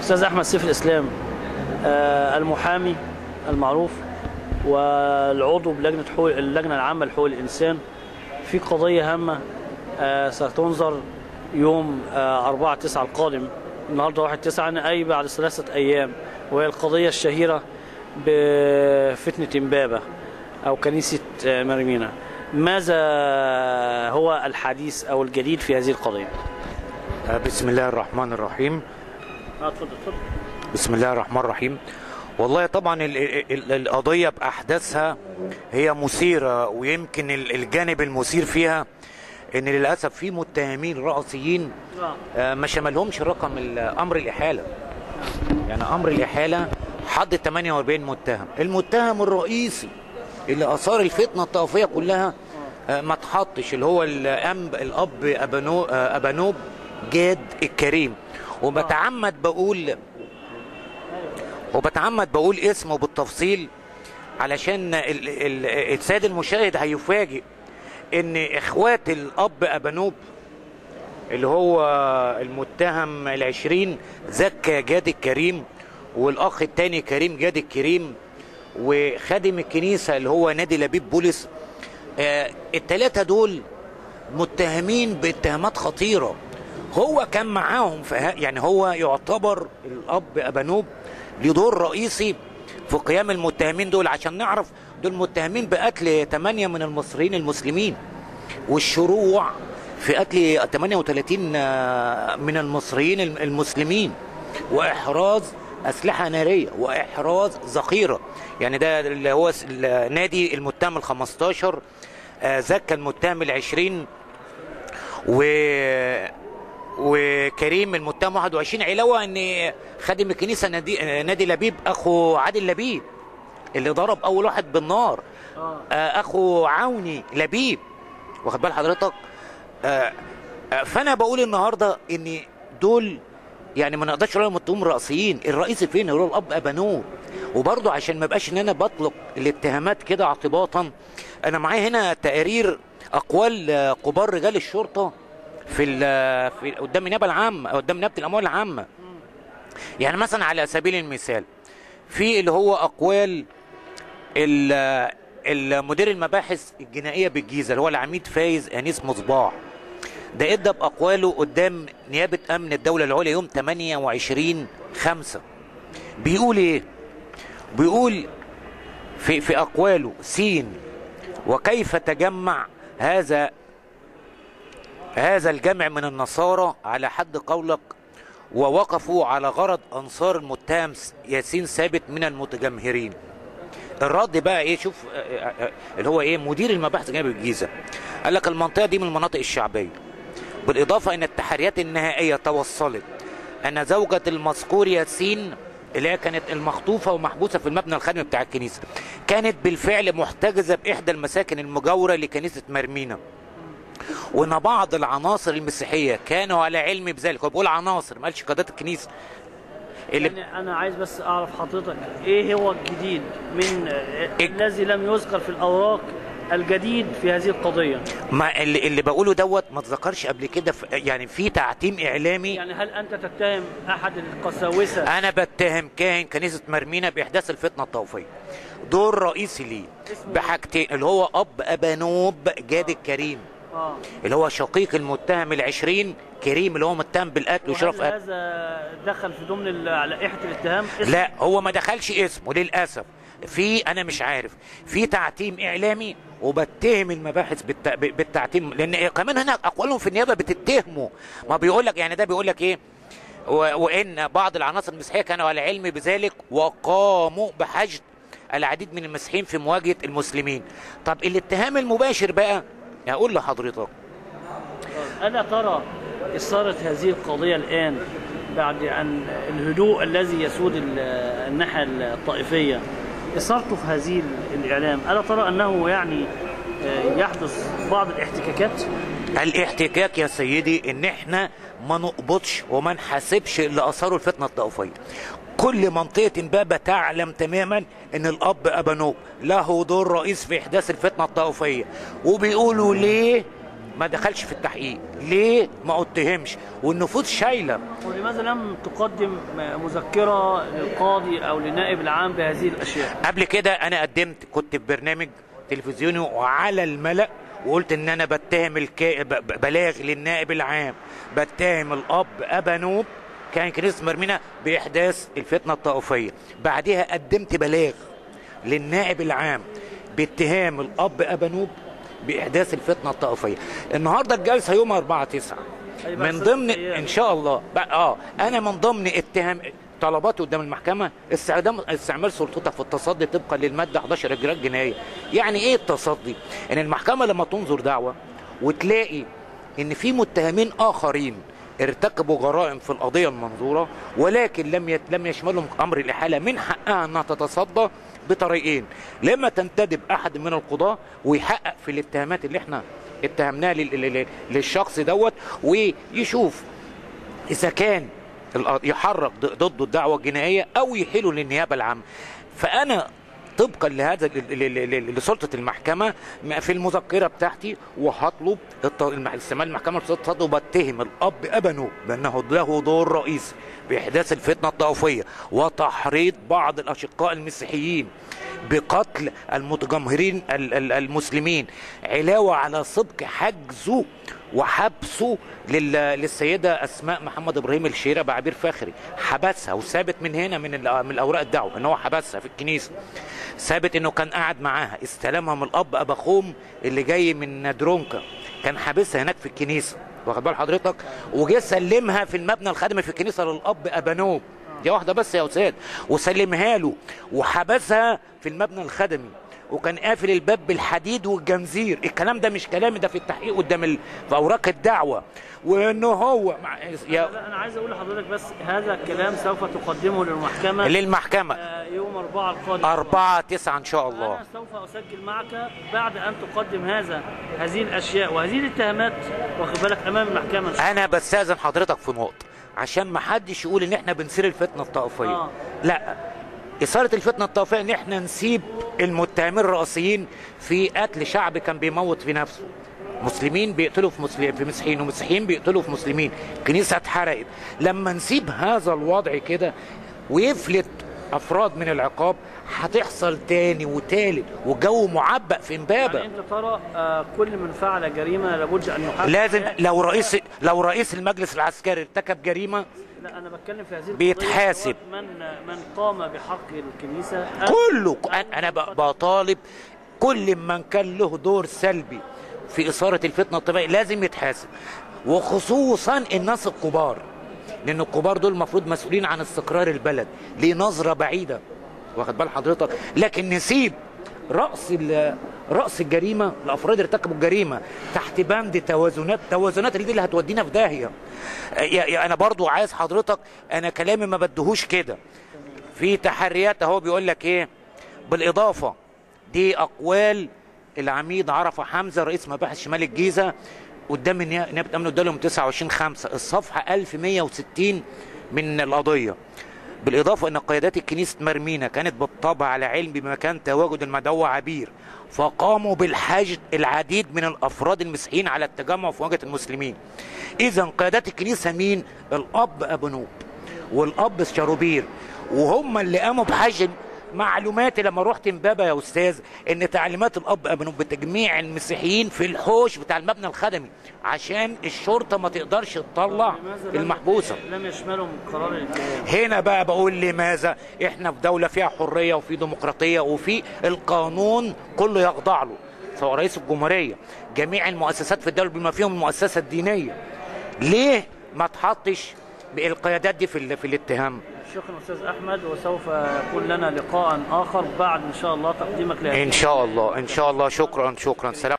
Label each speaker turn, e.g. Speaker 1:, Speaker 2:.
Speaker 1: استاذ احمد سيف الاسلام آه، المحامي المعروف والعضو بلجنه حقوق اللجنه العامه لحقوق الانسان في قضيه هامه آه، ستنظر يوم 4 9 القادم النهارده 1 9 اي بعد ثلاثه ايام وهي القضيه الشهيره بفتنه امبابه او كنيسه آه، مريمينا ماذا هو الحديث او الجديد في هذه القضيه؟
Speaker 2: آه، بسم الله الرحمن الرحيم
Speaker 1: اه اتفضل اتفضل
Speaker 2: بسم الله الرحمن الرحيم والله طبعا ال- ال- القضية بأحداثها هي مثيرة ويمكن ال- الجانب المثير فيها ان للأسف في متهمين رئيسيين
Speaker 1: آه.
Speaker 2: آه، ما شملهمش رقم ال- أمر الإحالة يعني أمر الإحالة حد 48 متهم المتهم الرئيسي اللي أثار الفتنة الطائفية كلها آه، ما اتحطش اللي هو الأنب الأب أبانو آه، أبانوب جاد الكريم وبتعمد بقول وبتعمد بقول اسمه بالتفصيل علشان ال- ال- السيد المشاهد هيفاجئ ان اخوات الاب ابانوب اللي هو المتهم العشرين زكا جاد الكريم والاخ التاني كريم جاد الكريم وخادم الكنيسة اللي هو نادي لبيب بولس آه التلاتة دول متهمين باتهامات خطيرة هو كان معاهم في ه- يعني هو يعتبر الاب ابانوب ليه دور رئيسي في قيام المتهمين دول عشان نعرف دول متهمين بقتل 8 من المصريين المسلمين والشروع في قتل 38 آه، من المصريين الم- المسلمين واحراز اسلحه ناريه واحراز ذخيره يعني ده اللي هو س- نادي المتهم ال 15 آه، زكى المتهم ال 20 و وكريم المتهم 21 علاوه ان خادم الكنيسه نادي, نادي لبيب اخو عادل لبيب اللي ضرب اول واحد بالنار
Speaker 1: آه.
Speaker 2: آه، اخو عوني لبيب واخد بال حضرتك آه، آه، فانا بقول النهارده ان دول يعني ما نقدرش نقول متهم رئيسيين الرئيسي فين هو الاب ابانوب وبرضه عشان ما بقاش ان انا بطلق الاتهامات كده اعتباطا انا معايا هنا تقارير اقوال آه، كبار رجال الشرطه في ال- في قدام النيابه العامه قدام نيابه الاموال العامه يعني مثلا على سبيل المثال في اللي هو اقوال ال- المدير المباحث الجنائيه بالجيزه اللي هو العميد فايز انيس مصباح ده ادى باقواله قدام نيابه امن الدوله العليا يوم 28 5 بيقول ايه بيقول في في اقواله سين وكيف تجمع هذا هذا الجمع من النصارى على حد قولك ووقفوا على غرض انصار المتهم ياسين ثابت من المتجمهرين الرد بقى ايه شوف آه، آه، آه، اللي هو ايه مدير المباحث جنوب الجيزه قال لك المنطقه دي من المناطق الشعبيه بالاضافه ان التحريات النهائيه توصلت ان زوجة المذكور ياسين اللي هي كانت المخطوفة ومحبوسة في المبنى الخدمي بتاع الكنيسة كانت بالفعل محتجزة بإحدى المساكن المجاورة لكنيسة مرمينا وان بعض العناصر المسيحيه كانوا على علم بذلك هو بيقول عناصر ما قالش قادات الكنيسه اللي
Speaker 1: يعني انا عايز بس اعرف حضرتك ايه هو الجديد من آه،
Speaker 2: إيه؟
Speaker 1: الذي لم يذكر في الاوراق الجديد في هذه القضيه
Speaker 2: ما اللي, اللي بقوله دوت ما اتذكرش قبل كده في يعني في تعتيم اعلامي
Speaker 1: يعني هل انت تتهم احد القساوسه
Speaker 2: انا بتهم كاهن كنيسه مرمينا باحداث الفتنه الطائفيه دور رئيسي ليه
Speaker 1: اسمه
Speaker 2: بحاجتين اللي هو اب ابانوب جاد الكريم
Speaker 1: اه
Speaker 2: اللي هو شقيق المتهم العشرين كريم اللي هو متهم بالقتل وشرف
Speaker 1: وهل
Speaker 2: قتل
Speaker 1: هذا دخل في ضمن ال- لائحه الاتهام اسم-
Speaker 2: لا هو ما دخلش اسمه للاسف في انا مش عارف في تعتيم اعلامي وبتهم المباحث بالت... بالتعتيم لان كمان هنا اقوالهم في النيابه بتتهموا ما بيقول لك يعني ده بيقول لك ايه و... وان بعض العناصر المسيحيه كانوا على علم بذلك وقاموا بحشد العديد من المسيحيين في مواجهه المسلمين طب الاتهام المباشر بقى هقول لحضرتك
Speaker 1: ألا ترى إثارة هذه القضية الآن بعد أن الهدوء الذي يسود ال- الناحية الطائفية إثارته في هذه ال- الإعلام ألا ترى أنه يعني آه، يحدث بعض الاحتكاكات
Speaker 2: الاحتكاك يا سيدي ان احنا ما نقبضش وما نحاسبش اللي اثاروا الفتنه الطائفيه كل منطقه امبابه تعلم تماما ان الاب ابانوب له دور رئيس في احداث الفتنه الطائفيه وبيقولوا ليه ما دخلش في التحقيق ليه ما اتهمش والنفوذ شايله
Speaker 1: ولماذا لم تقدم مذكرة للقاضي أو للنائب العام بهذه الأشياء؟
Speaker 2: قبل كده انا قدمت كنت في برنامج تلفزيوني وعلى الملأ وقلت ان انا بتهم الكا... ب- ب- بلاغ للنائب العام بتهم الاب ابا نوب كان كنيسه مرمينا باحداث الفتنه الطائفيه بعدها قدمت بلاغ للنائب العام باتهام الاب ابا نوب باحداث الفتنه الطائفيه النهارده الجلسه يوم 4 9
Speaker 1: أي بقى
Speaker 2: من
Speaker 1: ست
Speaker 2: ضمن
Speaker 1: أيام.
Speaker 2: ان شاء الله بقى اه انا من ضمن اتهام طلباتي قدام المحكمه استخدام استعمال سلطتها في التصدي طبقا للماده 11 اجراءات جنائيه يعني ايه التصدي ان المحكمه لما تنظر دعوه وتلاقي ان في متهمين اخرين ارتكبوا جرائم في القضيه المنظوره ولكن لم يت... لم يشملهم امر الاحاله من حقها انها تتصدى بطريقين لما تنتدب احد من القضاه ويحقق في الاتهامات اللي احنا اتهمناها لل... لل... للشخص دوت ويشوف اذا كان الق- يحرك ض- ضده الدعوه الجنائيه او يحيله للنيابه العامه فانا طبقا لهذا ل- ل- ل- لسلطه المحكمه م- في المذكره بتاعتي وهطلب الت- المح- استعمال المحكمه التصدي وبتهم الاب ابنه بانه له دور رئيسي باحداث الفتنه الطائفيه وتحريض بعض الاشقاء المسيحيين بقتل المتجمهرين ال- ال- المسلمين علاوه على سبق حجزه وحبسه لل- للسيده اسماء محمد ابراهيم الشيره بعبير فخري حبسها وثابت من هنا من ال- من الاوراق الدعوه ان هو حبسها في الكنيسه ثابت انه كان قاعد معاها استلمها من الاب ابا خوم اللي جاي من درونكا كان حابسها هناك في الكنيسه واخد بال حضرتك وجه سلمها في المبنى الخدمي في الكنيسه للاب ابانوب دي واحده بس يا استاذ وسلمها له وحبسها في المبنى الخدمي وكان قافل الباب بالحديد والجنزير الكلام ده مش كلامي ده في التحقيق قدام ال... في اوراق الدعوه وانه هو مع... يا...
Speaker 1: لا أنا عايز أقول لحضرتك بس هذا الكلام سوف تقدمه للمحكمة
Speaker 2: للمحكمة
Speaker 1: آه، يوم 4 القادم
Speaker 2: أربعة تسعة إن شاء الله
Speaker 1: أنا سوف أسجل معك بعد أن تقدم هذا هذه الأشياء وهذه الاتهامات واخد بالك أمام المحكمة إن شاء
Speaker 2: أنا بستأذن حضرتك في نقطة عشان ما حدش يقول إن إحنا بنثير الفتنة الطائفية
Speaker 1: آه.
Speaker 2: لا إثارة الفتنة الطائفية إن إحنا نسيب المتهمين الرئيسيين في قتل شعب كان بيموت في نفسه مسلمين بيقتلوا في مسلمين في مسيحيين ومسيحيين بيقتلوا في مسلمين كنيسة اتحرقت لما نسيب هذا الوضع كده ويفلت افراد من العقاب هتحصل تاني وتالت وجو معبأ في امبابة
Speaker 1: يعني أنت ترى آه، كل من فعل جريمة لابد أن يحاسب
Speaker 2: لازم لو رئيس لو رئيس المجلس العسكري ارتكب جريمه
Speaker 1: لا أنا بتكلم في هذه القضية
Speaker 2: بيتحاسب.
Speaker 1: سواء من من قام بحق الكنيسة أو-
Speaker 2: كله انا ب- بطالب كل من كان له دور سلبي في اثاره الفتنه الطبيعيه لازم يتحاسب وخصوصا الناس الكبار لان الكبار دول المفروض مسؤولين عن استقرار البلد ليه نظره بعيده واخد بال حضرتك لكن نسيب راس ال- راس الجريمه الافراد ارتكبوا الجريمه تحت بند توازنات توازنات اللي دي اللي هتودينا في داهيه يا- يا انا برضو عايز حضرتك انا كلامي ما بدهوش كده في تحريات اهو بيقول لك ايه بالاضافه دي اقوال العميد عرفه حمزه رئيس مباحث شمال الجيزه قدام النيا- نيابه امن قدام 29 5 الصفحه 1160 من القضيه بالاضافه ان قيادات الكنيسه مرمينا كانت بالطبع على علم بمكان تواجد المدعو عبير فقاموا بالحشد العديد من الافراد المسيحيين على التجمع في مواجهه المسلمين اذا قيادات الكنيسه مين الاب ابو نوب والاب شاروبير وهم اللي قاموا بحشد معلوماتي لما رحت امبابه يا استاذ ان تعليمات الاب ابن بتجميع المسيحيين في الحوش بتاع المبنى الخدمي عشان الشرطه ما تقدرش تطلع
Speaker 1: لماذا لم-
Speaker 2: المحبوسه
Speaker 1: لم يشملهم قرار الاتهام
Speaker 2: هنا بقى بقول لماذا احنا في دولة فيها حرية وفي ديمقراطية وفي القانون كله يخضع له سواء رئيس الجمهورية جميع المؤسسات في الدولة بما فيهم المؤسسة الدينية ليه ما تحطش القيادات دي في, ال- في الاتهام
Speaker 1: شكرا استاذ احمد وسوف يكون لنا لقاء اخر بعد ان شاء الله تقديمك لهذه
Speaker 2: ان شاء الله ان شاء الله شكرا شكرا سلام